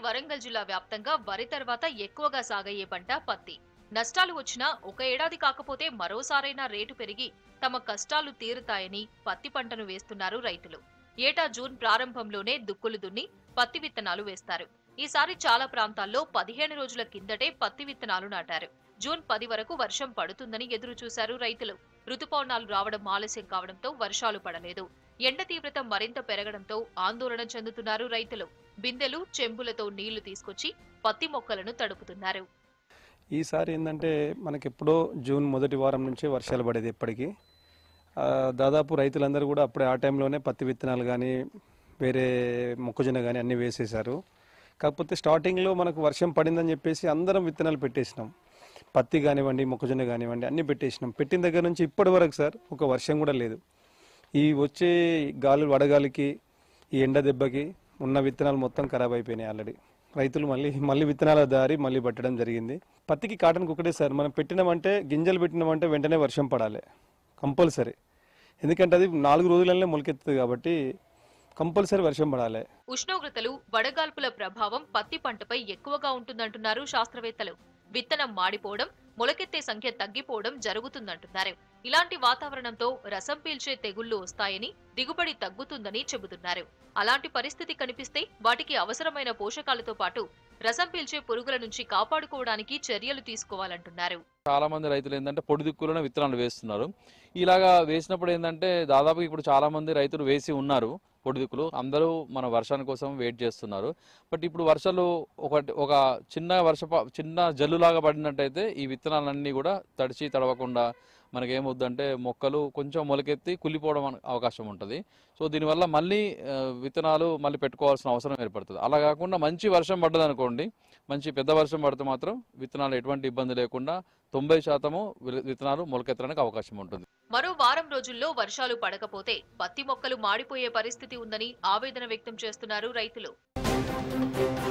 వరంగల్ జిల్లా వ్యాప్తంగా వరి తర్వాత ఎక్కువగా సాగయ్యే పంట పత్తి నష్టాలు వచ్చినా ఒక ఏడాది కాకపోతే మరోసారైనా రేటు పెరిగి తమ కష్టాలు తీరుతాయని పత్తి పంటను వేస్తున్నారు రైతులు ఏటా జూన్ ప్రారంభంలోనే దుక్కులు దున్ని పత్తి విత్తనాలు వేస్తారు ఈసారి చాలా ప్రాంతాల్లో పదిహేను రోజుల కిందటే పత్తి విత్తనాలు నాటారు జూన్ పది వరకు వర్షం పడుతుందని ఎదురు చూశారు రైతులు రుతుపవనాలు రావడం ఆలస్యం కావడంతో వర్షాలు పడలేదు ఎండ తీవ్రత మరింత పెరగడంతో ఆందోళన చెందుతున్నారు రైతులు బిందెలు చెంబులతో నీళ్లు తీసుకొచ్చి పత్తి మొక్కలను తడుపుతున్నారు ఈసారి ఏంటంటే మనకి ఎప్పుడో జూన్ మొదటి వారం నుంచే వర్షాలు పడేది ఎప్పటికీ ఆ, దాదాపు రైతులందరూ కూడా అప్పుడే ఆ టైంలోనే పత్తి విత్తనాలు కానీ వేరే మొక్కజొన్న కానీ అన్నీ వేసేశారు కాకపోతే స్టార్టింగ్లో మనకు వర్షం పడిందని చెప్పేసి అందరం విత్తనాలు పెట్టేసినాం పత్తి కానివ్వండి మొక్కజొన్న కానివ్వండి అన్నీ పెట్టేసినాం పెట్టిన దగ్గర నుంచి ఇప్పటి వరకు సార్ ఒక వర్షం కూడా లేదు ఈ వచ్చే గాలి వడగాలికి ఈ ఎండ దెబ్బకి ఉన్న విత్తనాలు మొత్తం ఖరాబ్ అయిపోయినాయి ఆల్రెడీ రైతులు మళ్ళీ మళ్ళీ విత్తనాల దారి మళ్ళీ పట్టడం జరిగింది పత్తికి కాటన్కి ఒకటే సార్ మనం పెట్టినామంటే గింజలు పెట్టినామంటే వెంటనే వర్షం పడాలి కంపల్సరీ ఎందుకంటే అది నాలుగు రోజులనే మొలకెత్తుతుంది కాబట్టి కంపల్సరీ వర్షం పడాలి ఉష్ణోగ్రతలు వడగాల్పుల ప్రభావం పత్తి పంటపై ఎక్కువగా ఉంటుందంటున్నారు శాస్త్రవేత్తలు విత్తనం మాడిపోవడం మొలకెత్తే సంఖ్య తగ్గిపోవడం జరుగుతుందంటున్నారు ఇలాంటి వాతావరణంతో రసం పీల్చే తెగుళ్లు వస్తాయని దిగుబడి తగ్గుతుందని చెబుతున్నారు అలాంటి పరిస్థితి కనిపిస్తే వాటికి అవసరమైన పోషకాలతో పాటు రసం పీల్చే పురుగుల నుంచి కాపాడుకోవడానికి చర్యలు తీసుకోవాలంటున్నారు చాలా మంది రైతులు ఏంటంటే పొడి దిక్కులోనే విత్తనాలు వేస్తున్నారు ఇలాగా వేసినప్పుడు ఏంటంటే దాదాపు ఇప్పుడు చాలా మంది రైతులు వేసి ఉన్నారు పొడి దిక్కులు అందరూ మన వర్షాని కోసం వెయిట్ చేస్తున్నారు బట్ ఇప్పుడు వర్షాలు ఒక ఒక చిన్న వర్ష చిన్న జల్లులాగా పడినట్టయితే ఈ విత్తనాలన్నీ కూడా తడిచి తడవకుండా మనకేమవుద్దంటే మొక్కలు కొంచెం మొలకెత్తి కుళ్ళిపోవడం అన- అవకాశం ఉంటుంది సో దీనివల్ల మళ్ళీ ఆ, విత్తనాలు మళ్ళీ పెట్టుకోవాల్సిన అవసరం ఏర్పడుతుంది అలా కాకుండా మంచి వర్షం పడ్డది అనుకోండి మంచి పెద్ద వర్షం పడితే మాత్రం విత్తనాలు ఎటువంటి ఇబ్బంది లేకుండా తొంభై శాతము వి- విత్తనాలు మొలకెత్తడానికి అవకాశం ఉంటుంది మరో వారం రోజుల్లో వర్షాలు పడకపోతే పత్తి మొక్కలు మాడిపోయే పరిస్థితి ఉందని ఆవేదన వ్యక్తం చేస్తున్నారు రైతులు